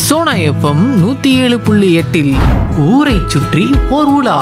Sona FM நூத்தி ஏழு புள்ளி எட்டில் ஊரை சுற்றி ஓர் உலா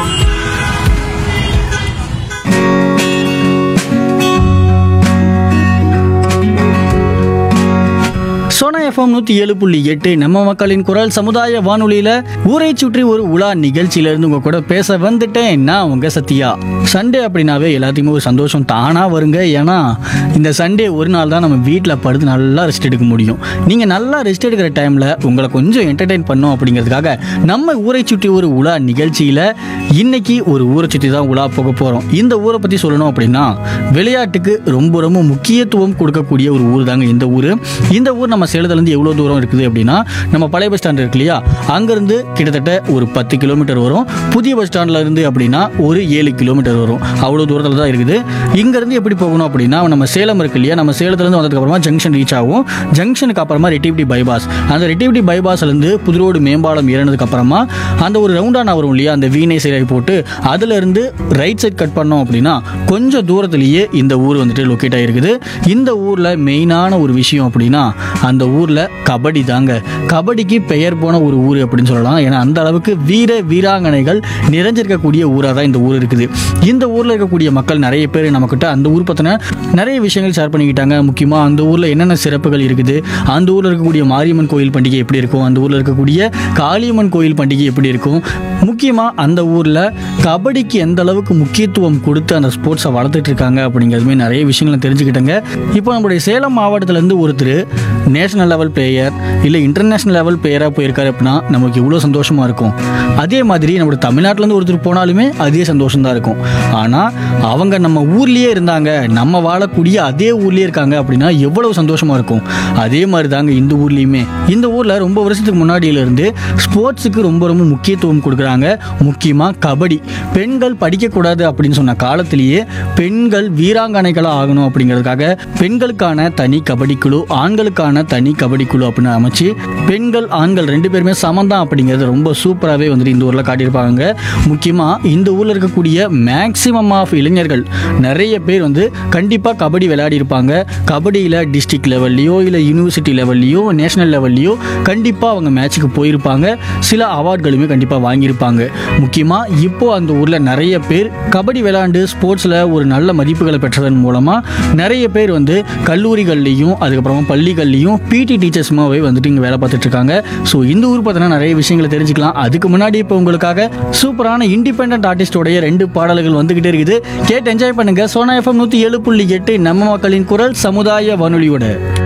சோனா எஃப்எம் நூற்றி ஏழு புள்ளி எட்டு நம்ம மக்களின் குரல் சமுதாய வானொலியில் ஊரை சுற்றி ஒரு உலா நிகழ்ச்சியிலேருந்து உங்கள் கூட பேச வந்துட்டேன் நான் உங்கள் சத்யா சண்டே அப்படின்னாவே எல்லாத்தையுமே ஒரு சந்தோஷம் தானாக வருங்க ஏன்னா இந்த சண்டே ஒரு நாள் தான் நம்ம வீட்டில் படுத்து நல்லா ரெஸ்ட் எடுக்க முடியும் நீங்கள் நல்லா ரெஸ்ட் எடுக்கிற டைமில் உங்களை கொஞ்சம் என்டர்டெயின் பண்ணோம் அப்படிங்கிறதுக்காக நம்ம ஊரை சுற்றி ஒரு உலா நிகழ்ச்சியில் இன்னைக்கு ஒரு ஊரை சுற்றி தான் உலா போக போகிறோம் இந்த ஊரை பற்றி சொல்லணும் அப்படின்னா விளையாட்டுக்கு ரொம்ப ரொம்ப முக்கியத்துவம் கொடுக்கக்கூடிய ஒரு ஊர் தாங்க இந்த ஊர் இந்த ஊர் நம்ம சேலத்துலேருந்து எவ்வளோ தூரம் இருக்குது அப்படின்னா நம்ம பழைய பஸ் ஸ்டாண்ட் இருக்கு இல்லையா அங்கேருந்து கிட்டத்தட்ட ஒரு பத்து கிலோமீட்டர் வரும் புதிய பஸ் ஸ்டாண்டில் இருந்து அப்படின்னா ஒரு ஏழு கிலோமீட்டர் வரும் அவ்வளோ தூரத்தில் தான் இருக்குது இங்கேருந்து எப்படி போகணும் அப்படின்னா நம்ம சேலம் இருக்கு இல்லையா நம்ம சேலத்துலேருந்து வந்ததுக்கப்புறமா ஜங்ஷன் ரீச் ஆகும் ஜங்ஷனுக்கு அப்புறமா ரெட்டிவிட்டி பைபாஸ் அந்த ரெட்டிவிட்டி பைபாஸ்லேருந்து புதுரோடு மேம்பாலம் ஏறினதுக்கு அப்புறமா அந்த ஒரு ரவுண்டானா வரும் இல்லையா அந்த வீணை சிலை போட்டு அதுலேருந்து ரைட் சைட் கட் பண்ணோம் அப்படின்னா கொஞ்சம் தூரத்திலேயே இந்த ஊர் வந்துட்டு லொக்கேட் ஆகிருக்குது இந்த ஊரில் மெயினான ஒரு விஷயம் அப்படின்னா அந்த ஊரில் கபடி தாங்க கபடிக்கு பெயர் போன ஒரு ஊர் அப்படின்னு சொல்லலாம் ஏன்னா அந்த அளவுக்கு வீர வீராங்கனைகள் நிறைஞ்சிருக்கக்கூடிய ஊராக தான் இந்த ஊர் இருக்குது இந்த ஊரில் இருக்கக்கூடிய மக்கள் நிறைய பேர் நம்மக்கிட்ட அந்த ஊர் பற்றின நிறைய விஷயங்கள் ஷேர் பண்ணிக்கிட்டாங்க முக்கியமாக அந்த ஊரில் என்னென்ன சிறப்புகள் இருக்குது அந்த ஊரில் இருக்கக்கூடிய மாரியம்மன் கோயில் பண்டிகை எப்படி இருக்கும் அந்த ஊரில் இருக்கக்கூடிய காளியம்மன் கோயில் பண்டிகை எப்படி இருக்கும் முக்கியமாக அந்த ஊரில் கபடிக்கு எந்த அளவுக்கு முக்கியத்துவம் கொடுத்து அந்த ஸ்போர்ட்ஸை வளர்த்துட்டு இருக்காங்க அப்படிங்கிறதுமே நிறைய விஷயங்களை தெரிஞ்சுக்கிட்டேங்க இப்போ நம்மளுடைய சேலம் மாவட்டத்திலேருந்து ஒருத்தர் நேஷனல் லெவல் பிளேயர் இல்லை இன்டர்நேஷனல் லெவல் பிளேயராக போயிருக்காரு அப்படின்னா நமக்கு இவ்வளோ சந்தோஷமாக இருக்கும் அதே மாதிரி நம்ம தமிழ்நாட்டிலேருந்து ஒருத்தர் போனாலுமே அதே சந்தோஷம் தான் இருக்கும் ஆனால் அவங்க நம்ம ஊர்லேயே இருந்தாங்க நம்ம வாழக்கூடிய அதே ஊர்லேயே இருக்காங்க அப்படின்னா எவ்வளவு சந்தோஷமாக இருக்கும் அதே மாதிரி தாங்க இந்த ஊர்லேயுமே இந்த ஊரில் ரொம்ப வருஷத்துக்கு முன்னாடியிலேருந்து ஸ்போர்ட்ஸுக்கு ரொம்ப ரொம்ப முக்கியத்துவம் கொடுக்குறாங்க முக்கியமாக கபடி பெண்கள் படிக்கக்கூடாது அப்படின்னு சொன்ன காலத்திலேயே பெண்கள் வீராங்கனைகளாக ஆகணும் அப்படிங்கிறதுக்காக பெண்களுக்கான தனி கபடி குழு ஆண்களுக்கான தனி கபடி குழு அப்படின்னு அமைச்சு பெண்கள் ஆண்கள் ரெண்டு பேருமே சமந்தான் அப்படிங்கிறது ரொம்ப சூப்பராகவே வந்துட்டு இந்த ஊரில் காட்டியிருப்பாங்க முக்கியமாக இந்த ஊரில் இருக்கக்கூடிய மேக்சிமம் ஆஃப் இளைஞர்கள் நிறைய பேர் வந்து கண்டிப்பாக கபடி விளையாடி இருப்பாங்க கபடியில் டிஸ்ட்ரிக்ட் லெவல்லையோ இல்லை யூனிவர்சிட்டி லெவல்லையோ நேஷனல் லெவல்லையோ கண்டிப்பாக அவங்க மேட்ச்சுக்கு போயிருப்பாங்க சில அவார்ட்களுமே கண்டிப்பாக வாங்கியிருப்பாங்க முக்கியமாக இப்போ அந்த ஊரில் நிறைய பேர் கபடி விளையாண்டு ஸ்போர்ட்ஸில் ஒரு நல்ல மதிப்புகளை பெற்றதன் மூலமாக நிறைய பேர் வந்து கல்லூரிகள்லையும் அதுக்கப்புறமா பள்ளிகள்லையும் பிடி டீச்சர்ஸுமாவே வந்துட்டு இங்கே வேலை பார்த்துட்டு இருக்காங்க ஸோ இந்த ஊர் பார்த்தீங்கன்னா நிறைய விஷயங்களை தெரிஞ்சுக்கலாம் அதுக்கு முன்னாடி இப்போ உங்களுக்காக சூப்பரான இண்டிபெண்ட் ஆர்டிஸ்டோடைய ரெண்டு பாடல்கள் வந்துகிட்டே இருக்குது கேட்டு என்ஜாய் பண்ணுங்க சோனா எஃப்எம் நூற்றி ஏழு புள்ளி எட்டு நம்ம மக்களின் குரல் சமுதாய வானொலியோட